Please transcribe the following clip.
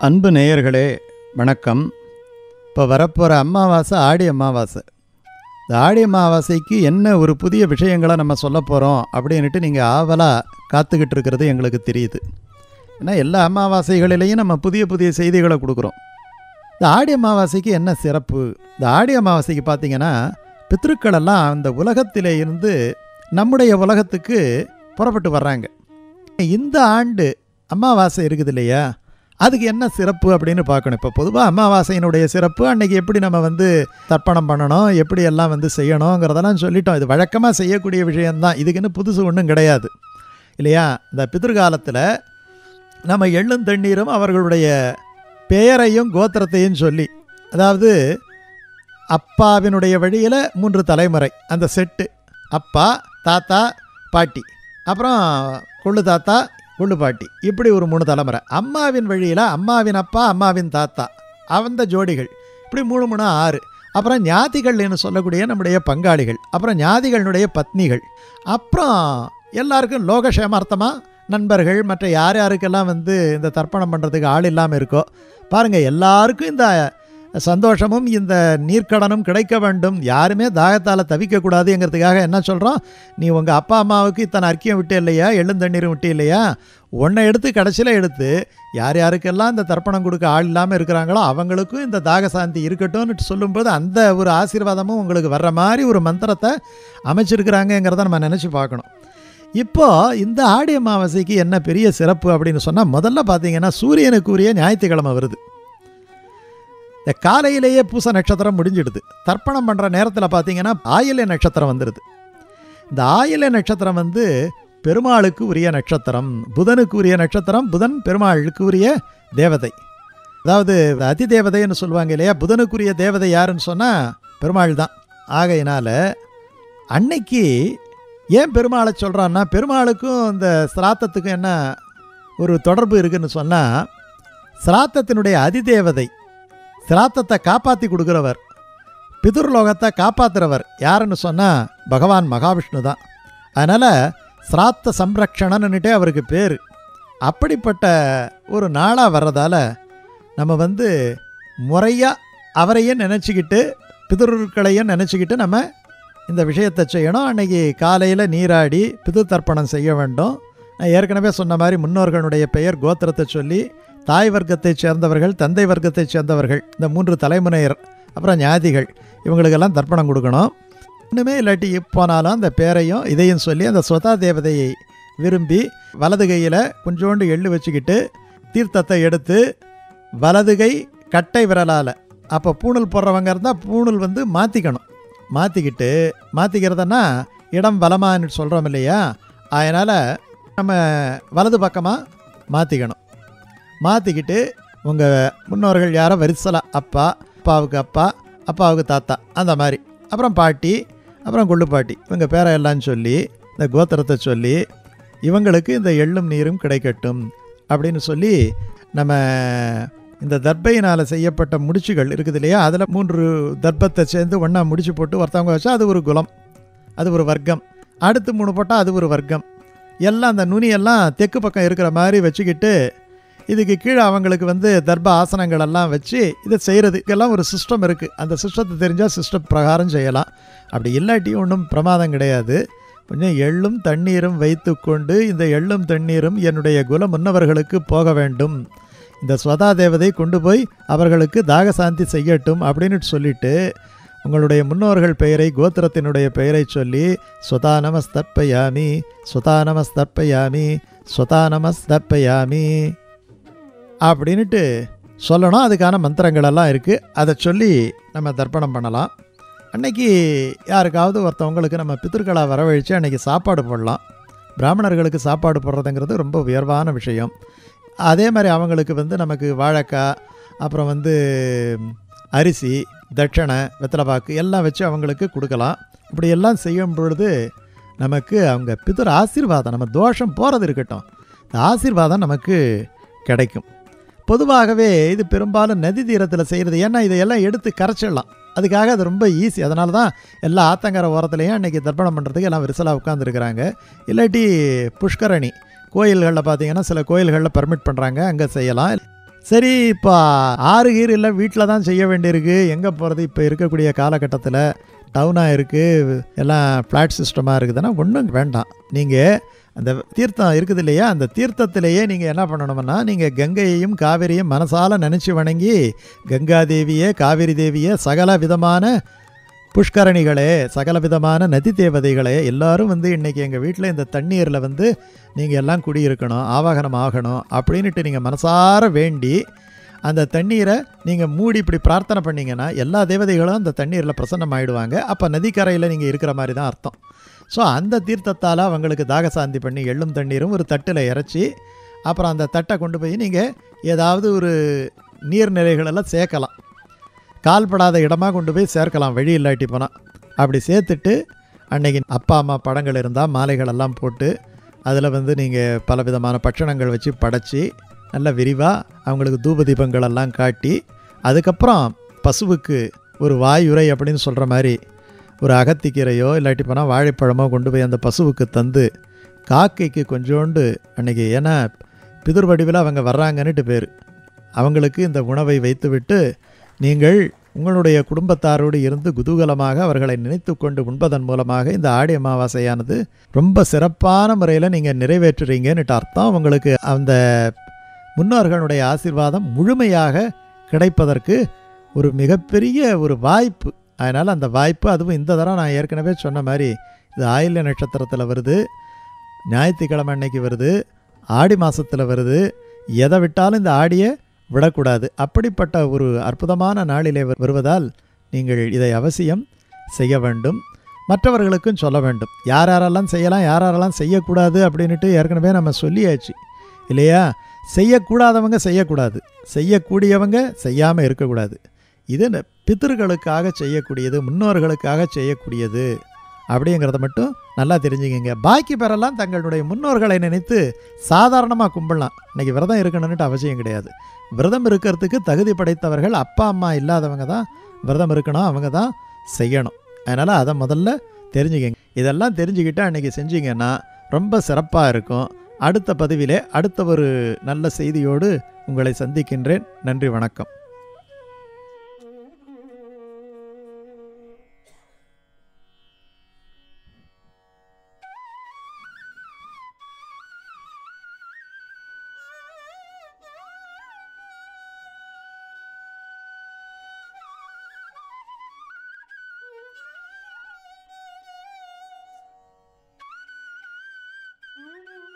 அன்பு நேயர்களே வணக்கம் இப்போ வரப்போகிற அமாவாசை ஆடி அமாவாசை இந்த ஆடி அமாவாசைக்கு என்ன ஒரு புதிய விஷயங்களை நம்ம சொல்ல போகிறோம் அப்படின்ட்டு நீங்கள் ஆவலாக காத்துக்கிட்டு இருக்கிறது எங்களுக்கு தெரியுது ஏன்னா எல்லா அமாவாசைகளிலையும் நம்ம புதிய புதிய செய்திகளை கொடுக்குறோம் இந்த ஆடி அமாவாசைக்கு என்ன சிறப்பு இந்த ஆடி அமாவாசைக்கு பார்த்தீங்கன்னா பித்ருக்கள் எல்லாம் அந்த உலகத்திலே இருந்து நம்முடைய உலகத்துக்கு புறப்பட்டு வர்றாங்க இந்த ஆண்டு அமாவாசை இருக்குது இல்லையா அதுக்கு என்ன சிறப்பு அப்படின்னு பார்க்கணும் இப்போ பொதுவாக அமாவாசையினுடைய சிறப்பு அன்னைக்கு எப்படி நம்ம வந்து தர்ப்பணம் பண்ணணும் எப்படி எல்லாம் வந்து செய்யணுங்கிறதெல்லாம் சொல்லிட்டோம் இது வழக்கமாக செய்யக்கூடிய விஷயம்தான் இதுக்குன்னு புதுசு ஒன்றும் கிடையாது இல்லையா இந்த பிதிர்காலத்தில் நம்ம எள்ளும் தண்ணீரும் அவர்களுடைய பெயரையும் கோத்திரத்தையும் சொல்லி அதாவது அப்பாவினுடைய வழியில் மூன்று தலைமுறை அந்த செட்டு அப்பா தாத்தா பாட்டி அப்புறம் கொள்ளு தாத்தா கொள்ளு பாட்டி இப்படி ஒரு மூணு தலைமுறை அம்மாவின் வழியில் அம்மாவின் அப்பா அம்மாவின் தாத்தா அந்த ஜோடிகள் இப்படி மூணு மூணு ஆறு அப்புறம் ஞாதிகள்னு சொல்லக்கூடிய நம்முடைய பங்காளிகள் அப்புறம் ஞாதிகளுடைய பத்னிகள் அப்புறம் எல்லாருக்கும் லோகக்ஷேமார்த்தமாக நண்பர்கள் மற்ற யார் யாருக்கெல்லாம் வந்து இந்த தர்ப்பணம் பண்ணுறதுக்கு ஆள் இல்லாமல் இருக்கோ பாருங்கள் எல்லாருக்கும் இந்த சந்தோஷமும் இந்த நீர்க்கடனும் கிடைக்க வேண்டும் யாருமே தாகத்தால் தவிக்கக்கூடாதுங்கிறதுக்காக என்ன சொல்கிறோம் நீ உங்கள் அப்பா அம்மாவுக்கு இத்தனை அர்க்கியம் விட்டு இல்லையா எள்ளுந்தண்ணீரும் விட்டு இல்லையா ஒன்றை எடுத்து கடைசியில் எடுத்து யார் யாருக்கெல்லாம் இந்த தர்ப்பணம் கொடுக்க ஆள் இல்லாமல் இருக்கிறாங்களோ அவங்களுக்கும் இந்த தாக சாந்தி இருக்கட்டும்னு சொல்லும்போது அந்த ஒரு ஆசீர்வாதமும் உங்களுக்கு வர்ற மாதிரி ஒரு மந்திரத்தை அமைச்சிருக்கிறாங்கங்கிறத நம்ம நினச்சி பார்க்கணும் இப்போ இந்த ஆடி அமாவாசைக்கு என்ன பெரிய சிறப்பு அப்படின்னு சொன்னால் முதல்ல பார்த்தீங்கன்னா சூரியனுக்குரிய ஞாயிற்றுக்கிழமை வருது இந்த காலையிலேயே பூச நட்சத்திரம் முடிஞ்சிடுது தர்ப்பணம் பண்ணுற நேரத்தில் பார்த்தீங்கன்னா ஆயில்ய நட்சத்திரம் வந்துடுது இந்த ஆயில்ய நட்சத்திரம் வந்து பெருமாளுக்கு உரிய நட்சத்திரம் புதனுக்கு உரிய நட்சத்திரம் புதன் பெருமாளுக்கு உரிய தேவதை அதாவது அதி தேவதைன்னு சொல்லுவாங்க இல்லையா புதனுக்குரிய தேவதை யாருன்னு சொன்னால் பெருமாள் தான் ஆகையினால அன்னைக்கு ஏன் பெருமாளை சொல்கிறான்னா பெருமாளுக்கும் இந்த சிராத்தத்துக்கும் என்ன ஒரு தொடர்பு இருக்குன்னு சொன்னால் சிராத்தத்தினுடைய அதிதேவதை சிராத்தத்தை காப்பாற்றி கொடுக்குறவர் பிதுர்லோகத்தை காப்பாற்றுறவர் யாருன்னு சொன்னால் பகவான் மகாவிஷ்ணு தான் அதனால் சிராத்த சம்ரக்ஷணன்னுட்டே அவருக்கு பேர் அப்படிப்பட்ட ஒரு நாளாக வர்றதால நம்ம வந்து முறையாக அவரையும் நினச்சிக்கிட்டு பிதுர்களையும் நினச்சிக்கிட்டு நம்ம இந்த விஷயத்தை செய்யணும் அன்றைக்கி காலையில் நீராடி பிது தர்ப்பணம் செய்ய வேண்டும் நான் ஏற்கனவே சொன்ன மாதிரி முன்னோர்களுடைய பெயர் கோத்திரத்தை சொல்லி தாய் வர்க்கத்தைச் சேர்ந்தவர்கள் தந்தை வர்க்கத்தைச் சேர்ந்தவர்கள் இந்த மூன்று தலைமுறையர் அப்புறம் ஞாதிகள் இவங்களுக்கெல்லாம் தர்ப்பணம் கொடுக்கணும் இன்னுமே இல்லாட்டி போனாலும் அந்த பேரையும் இதையும் சொல்லி அந்த சொதா தேவதையை விரும்பி வலது கையில் கொஞ்சோண்டு எள்ளு வச்சுக்கிட்டு தீர்த்தத்தை எடுத்து வலது கை கட்டை விரலால் அப்போ பூணூல் போடுறவங்க இருந்தால் பூணூல் வந்து மாற்றிக்கணும் மாற்றிக்கிட்டு மாற்றிக்கிறதுனா இடம் பலமான்னு சொல்கிறோம் இல்லையா அதனால் நம்ம வலது பக்கமாக மாற்றிக்கணும் மாற்றிக்கிட்டு உங்கள் முன்னோர்கள் யாரோ வரிசலாக அப்பா அப்பாவுக்கு அப்பா அப்பாவுக்கு தாத்தா அந்த மாதிரி அப்புறம் பாட்டி அப்புறம் கொள்ளு பாட்டி இவங்க பேரை எல்லாம் சொல்லி இந்த கோத்திரத்தை சொல்லி இவங்களுக்கு இந்த எள்ளும் நீரும் கிடைக்கட்டும் அப்படின்னு சொல்லி நம்ம இந்த தர்பையினால் செய்யப்பட்ட முடிச்சுகள் இருக்குது இல்லையா அதில் மூன்று தர்ப்பத்தை சேர்ந்து ஒன்றா முடிச்சு போட்டு ஒருத்தவங்க வச்சா அது ஒரு குலம் அது ஒரு வர்க்கம் அடுத்து மூணு போட்டால் அது ஒரு வர்க்கம் எல்லாம் அந்த நுனியெல்லாம் தெற்கு பக்கம் இருக்கிற மாதிரி வச்சுக்கிட்டு இதுக்கு கீழே அவங்களுக்கு வந்து தர்ப ஆசனங்கள் எல்லாம் வச்சு இதை செய்கிறதுக்கெல்லாம் ஒரு சிஸ்டம் இருக்குது அந்த சிஸ்டத்தை தெரிஞ்சால் சிஸ்டம் பிரகாரம் செய்யலாம் அப்படி இல்லாட்டி ஒன்றும் பிரமாதம் கிடையாது கொஞ்சம் எள்ளும் தண்ணீரும் வைத்துக்கொண்டு இந்த எள்ளும் தண்ணீரும் என்னுடைய குல முன்னவர்களுக்கு போக வேண்டும் இந்த ஸ்வதா தேவதை கொண்டு போய் அவர்களுக்கு தாகசாந்தி செய்யட்டும் அப்படின்னு சொல்லிட்டு உங்களுடைய முன்னோர்கள் பெயரை கோத்திரத்தினுடைய பெயரை சொல்லி ஸ்வதா நமஸ்தப்பயாமி ஸ்வதா நமஸ்தப்பயாமி ஸ்வதா நமஸ்தப்பயாமி அப்படின்ட்டு சொல்லணும் அதுக்கான மந்திரங்கள் எல்லாம் இருக்குது அதை சொல்லி நம்ம தர்ப்பணம் பண்ணலாம் அன்னைக்கு யாருக்காவது ஒருத்தவங்களுக்கு நம்ம பித்திருக்களாக வரவழைச்சு அன்னைக்கு சாப்பாடு போடலாம் பிராமணர்களுக்கு சாப்பாடு போடுறதுங்கிறது ரொம்ப உயர்வான விஷயம் அதே மாதிரி அவங்களுக்கு வந்து நமக்கு வாழைக்காய் அப்புறம் வந்து அரிசி தட்சணை வெத்தலைப்பாக்கு எல்லாம் வச்சு அவங்களுக்கு கொடுக்கலாம் இப்படி எல்லாம் செய்யும் பொழுது நமக்கு அவங்க பிதர் ஆசீர்வாதம் நம்ம தோஷம் போகிறது இருக்கட்டும் இந்த ஆசீர்வாதம் நமக்கு கிடைக்கும் பொதுவாகவே இது பெரும்பாலும் நதி தீரத்தில் செய்கிறது ஏன்னா இதையெல்லாம் எடுத்து கரைச்சிடலாம் அதுக்காக அது ரொம்ப ஈஸி அதனால தான் எல்லா ஆத்தங்கரை ஓரத்துலேயும் அன்றைக்கி தர்ப்பணம் பண்ணுறதுக்கு எல்லாம் விரிசலாக உட்காந்துருக்குறாங்க இல்லாட்டி புஷ்கரணி கோயில்களில் பார்த்தீங்கன்னா சில கோயில்களில் பர்மிட் பண்ணுறாங்க அங்கே செய்யலாம் சரி இப்போ ஆறு கீர் இல்லை வீட்டில் தான் செய்ய வேண்டியிருக்கு எங்கே போகிறது இப்போ இருக்கக்கூடிய காலகட்டத்தில் டவுனாக இருக்குது எல்லாம் ஃப்ளாட் சிஸ்டமாக இருக்குதுன்னா ஒன்றும் வேண்டாம் நீங்கள் அந்த தீர்த்தம் இருக்குது இல்லையா அந்த தீர்த்தத்திலேயே நீங்கள் என்ன பண்ணணும்னா நீங்கள் கங்கையையும் காவிரியும் மனசால நினச்சி வணங்கி கங்காதேவியே காவிரி தேவியே சகல விதமான புஷ்கரணிகளே சகல விதமான நதி தேவதைகளே எல்லாரும் வந்து இன்றைக்கி எங்கள் வீட்டில் இந்த தண்ணீரில் வந்து நீங்கள் எல்லாம் குடியிருக்கணும் ஆவாகனம் ஆகணும் அப்படின்ட்டு நீங்கள் மனசார வேண்டி அந்த தண்ணீரை நீங்கள் மூடி இப்படி பிரார்த்தனை பண்ணீங்கன்னா எல்லா தேவதைகளும் அந்த தண்ணீரில் பிரசன்னம் ஆயிடுவாங்க அப்போ நதிக்கரையில் நீங்கள் இருக்கிற மாதிரி தான் அர்த்தம் ஸோ அந்த தீர்த்தத்தால் அவங்களுக்கு தாகசாந்தி பண்ணி எள்ளும் தண்ணீரும் ஒரு தட்டில் இறச்சி அப்புறம் அந்த தட்டை கொண்டு போய் நீங்கள் ஏதாவது ஒரு நீர்நிலைகளெல்லாம் சேர்க்கலாம் கால்படாத இடமா கொண்டு போய் சேர்க்கலாம் வழி இல்லாட்டி போனால் அப்படி சேர்த்துட்டு அன்னைக்கு அப்பா அம்மா படங்கள் இருந்தால் மாலைகள் எல்லாம் போட்டு அதில் வந்து நீங்கள் பல விதமான பட்சணங்கள் வச்சு படைச்சி நல்ல விரிவாக அவங்களுக்கு தூப தீபங்கள் எல்லாம் காட்டி அதுக்கப்புறம் பசுவுக்கு ஒரு வாயுரை அப்படின்னு சொல்கிற மாதிரி ஒரு அகத்திக்கீரையோ இல்லாட்டி போனால் வாழைப்பழமோ கொண்டு போய் அந்த பசுவுக்கு தந்து காக்கைக்கு கொஞ்சோண்டு அன்னைக்கு ஏன்னா பிதுர் வடிவில் அவங்க வர்றாங்கன்னுட்டு பேர் அவங்களுக்கு இந்த உணவை வைத்துவிட்டு நீங்கள் உங்களுடைய குடும்பத்தாரோடு இருந்து குதூகலமாக அவர்களை நினைத்து கொண்டு உண்பதன் மூலமாக இந்த ஆடி அமாவாசையானது ரொம்ப சிறப்பான முறையில் நீங்கள் நிறைவேற்றுறீங்கன்னுட்டு அர்த்தம் உங்களுக்கு அந்த முன்னோர்களுடைய ஆசீர்வாதம் முழுமையாக கிடைப்பதற்கு ஒரு மிகப்பெரிய ஒரு வாய்ப்பு அதனால் அந்த வாய்ப்பு அதுவும் இந்த தரம் நான் ஏற்கனவே சொன்ன மாதிரி இது ஆயில்ய நட்சத்திரத்தில் வருது ஞாயிற்றுக்கிழமை அன்னைக்கு வருது ஆடி மாதத்தில் வருது எதை விட்டாலும் இந்த ஆடியை விடக்கூடாது அப்படிப்பட்ட ஒரு அற்புதமான நாளிலே வரு- வருவதால் நீங்கள் இதை அவசியம் செய்ய வேண்டும் மற்றவர்களுக்கும் சொல்ல வேண்டும் யார் யாரெல்லாம் செய்யலாம் யார் யாரெல்லாம் செய்யக்கூடாது அப்படின்ட்டு ஏற்கனவே நம்ம சொல்லியாச்சு இல்லையா செய்யக்கூடாதவங்க செய்யக்கூடாது செய்யக்கூடியவங்க செய்யாமல் இருக்கக்கூடாது இது ந- பித்தர்களுக்காக செய்யக்கூடியது முன்னோர்களுக்காக செய்யக்கூடியது அப்படிங்கிறத மட்டும் நல்லா தெரிஞ்சுக்கங்க பாக்கி பேரெல்லாம் தங்களுடைய முன்னோர்களை நினைத்து சாதாரணமாக கும்பிடலாம் இன்னைக்கு விரதம் இருக்கணும்னுட்டு அவசியம் கிடையாது விரதம் இருக்கிறதுக்கு தகுதி படைத்தவர்கள் அப்பா அம்மா இல்லாதவங்க தான் விரதம் இருக்கணும் அவங்க தான் செய்யணும் அதனால் அதை முதல்ல தெரிஞ்சுக்கங்க இதெல்லாம் தெரிஞ்சுக்கிட்டு அன்றைக்கி செஞ்சீங்கன்னா ரொம்ப சிறப்பாக இருக்கும் அடுத்த பதிவிலே அடுத்த ஒரு நல்ல செய்தியோடு உங்களை சந்திக்கின்றேன் நன்றி வணக்கம் Mm-hmm.